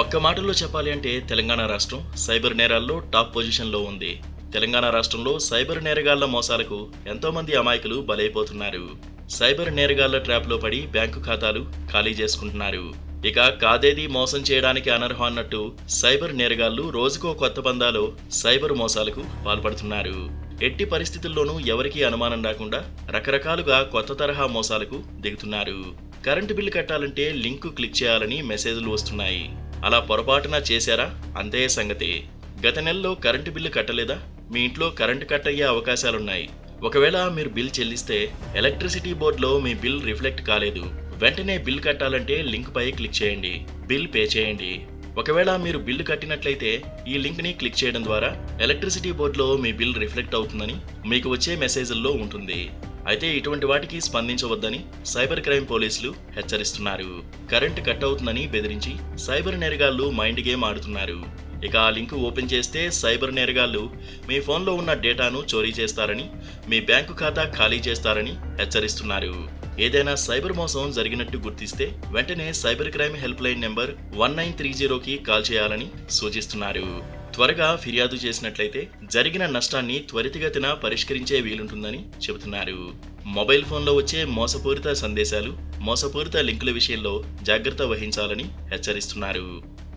ఒక్క మాటలో చెప్పాలి అంటే తెలంగాణ రాష్ట్రం సైబర్ నేరాల్లో టాప్ పొజిషన్లో ఉంది తెలంగాణ రాష్ట్రంలో సైబర్ నేరగాళ్ల మోసాలకు ఎంతో మంది అమాయకులు బలైపోతున్నారు సైబర్ నేరగాళ్ల ట్రాప్లో పడి బ్యాంకు ఖాతాలు ఖాళీ చేసుకుంటున్నారు ఇక కాదేది మోసం చేయడానికి అనర్హం అన్నట్టు సైబర్ నేరగాళ్లు రోజుకో కొత్త పందాలో సైబర్ మోసాలకు పాల్పడుతున్నారు ఎట్టి పరిస్థితుల్లోనూ ఎవరికీ అనుమానం రాకుండా రకరకాలుగా కొత్త తరహా మోసాలకు దిగుతున్నారు కరెంటు బిల్లు కట్టాలంటే లింకు క్లిక్ చేయాలని మెసేజ్లు వస్తున్నాయి అలా పొరపాటున చేశారా అంతే సంగతి గత నెలలో కరెంటు బిల్లు కట్టలేదా మీ ఇంట్లో కరెంటు కట్ అయ్యే అవకాశాలున్నాయి ఒకవేళ మీరు బిల్ చెల్లిస్తే ఎలక్ట్రిసిటీ బోర్డులో మీ బిల్ రిఫ్లెక్ట్ కాలేదు వెంటనే బిల్ కట్టాలంటే లింక్ పై క్లిక్ చేయండి బిల్ పే చేయండి ఒకవేళ మీరు బిల్లు కట్టినట్లయితే ఈ లింక్ని క్లిక్ చేయడం ద్వారా ఎలక్ట్రిసిటీ బోర్డులో మీ బిల్ రిఫ్లెక్ట్ అవుతుందని మీకు వచ్చే మెసేజ్ల్లో ఉంటుంది అయితే ఇటువంటి వాటికి స్పందించవద్దని సైబర్ క్రైమ్ పోలీసులు హెచ్చరిస్తున్నారు కరెంట్ కట్ అవుతుందని బెదిరించి సైబర్ నేరగాళ్లు మైండ్ గేమ్ ఆడుతున్నారు ఇక ఆ లింక్ ఓపెన్ చేస్తే సైబర్ నేరగాళ్లు మీ ఫోన్లో ఉన్న డేటాను చోరీ చేస్తారని మీ బ్యాంకు ఖాతా ఖాళీ చేస్తారని హెచ్చరిస్తున్నారు ఏదైనా సైబర్ మోసం జరిగినట్టు గుర్తిస్తే వెంటనే cyber crime help line number one nine three జీరోకి కాల్ చేయాలని సూచిస్తున్నారు త్వరగా ఫిర్యాదు చేసినట్లయితే జరిగిన నష్టాన్ని త్వరితగతిన పరిష్కరించే వీలుంటుందని చెబుతున్నారు మొబైల్ ఫోన్లో వచ్చే మోసపూరిత సందేశాలు మోసపూరిత లింకుల విషయంలో జాగ్రత్త వహించాలని హెచ్చరిస్తున్నారు